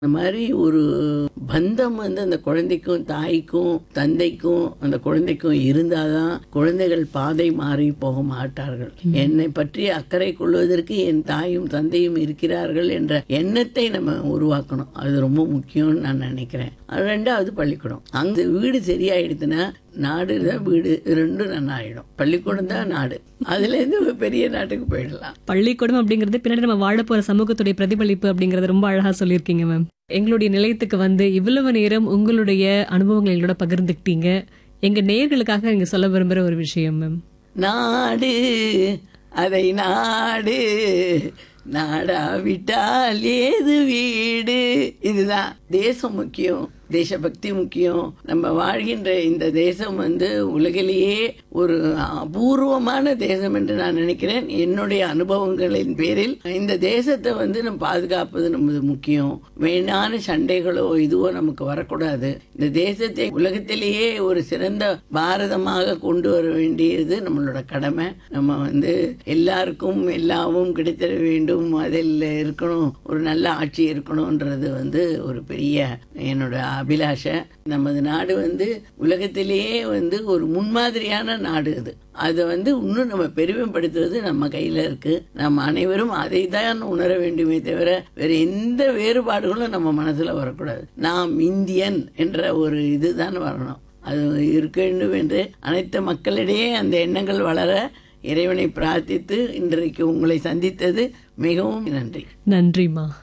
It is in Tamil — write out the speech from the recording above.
இந்த மாதிரி ஒரு பந்தம் வந்து அந்த குழந்தைக்கும் தாய்க்கும் தந்தைக்கும் அந்த குழந்தைக்கும் இருந்தாதான் குழந்தைகள் பாதை மாறி போக மாட்டார்கள் என்னை பற்றி அக்கறை கொள்வதற்கு என் தாயும் தந்தையும் இருக்கிறார்கள் என்ற எண்ணத்தை நம்ம உருவாக்கணும் அது ரொம்ப முக்கியம்னு நான் நினைக்கிறேன் அது ரெண்டாவது பள்ளிக்கூடம் அங்க வீடு சரியாயிடுதுன்னா நாடு தான் வீடு ரெண்டும் நல்லா ஆயிடும் பள்ளிக்கூடம் தான் நாடு அதுல இருந்து பெரிய நாட்டுக்கு போயிடலாம் பள்ளிக்கூடம் அப்படிங்கிறது பின்னாடி நம்ம வாழ போற சமூகத்துடைய பிரதிபலிப்பு அப்படிங்கறது ரொம்ப அழகா சொல்லியிருக்கீங்க மேம் எங்களுடைய நிலையத்துக்கு வந்து இவ்வளவு நேரம் உங்களுடைய அனுபவங்களை எங்களோட பகிர்ந்துக்கிட்டீங்க எங்க நேயர்களுக்காக நீங்க சொல்ல விரும்புற ஒரு விஷயம் மேம் நாடு அதை நாடு நாடாவிட்டால் ஏது வீடு இதுதான் தேசம் முக்கியம் தேசபக்தி முக்கியம் நம்ம வாழ்கின்ற இந்த தேசம் வந்து உலகிலேயே ஒரு அபூர்வமான தேசம் என்று நான் நினைக்கிறேன் என்னுடைய அனுபவங்களின் பேரில் இந்த தேசத்தை வந்து நம்ம பாதுகாப்பது நமது முக்கியம் வீணான சண்டைகளோ இதுவோ நமக்கு வரக்கூடாது இந்த தேசத்தை உலகத்திலேயே ஒரு சிறந்த பாரதமாக கொண்டு வர வேண்டியது நம்மளோட கடமை நம்ம வந்து எல்லாருக்கும் எல்லாவும் கிடைத்திட வேண்டும் அதில் இருக்கணும் ஒரு நல்ல ஆட்சி இருக்கணும்ன்றது வந்து ஒரு பெரிய என்னோட அபிலாஷை நமது நாடு வந்து உலகத்திலேயே வந்து ஒரு முன்மாதிரியான நாடு அது அதை வந்து இன்னும் நம்ம பெருமைப்படுத்துவது நம்ம கையில இருக்கு நம்ம அனைவரும் அதை தான் உணர வேண்டுமே தவிர வேற எந்த வேறுபாடுகளும் நம்ம மனசுல வரக்கூடாது நாம் இந்தியன் என்ற ஒரு இதுதான் வரணும் அது இருக்க வேண்டும் என்று அனைத்து மக்களிடையே அந்த எண்ணங்கள் வளர இறைவனை பிரார்த்தித்து இன்றைக்கு உங்களை சந்தித்தது மிகவும் நன்றி நன்றிமா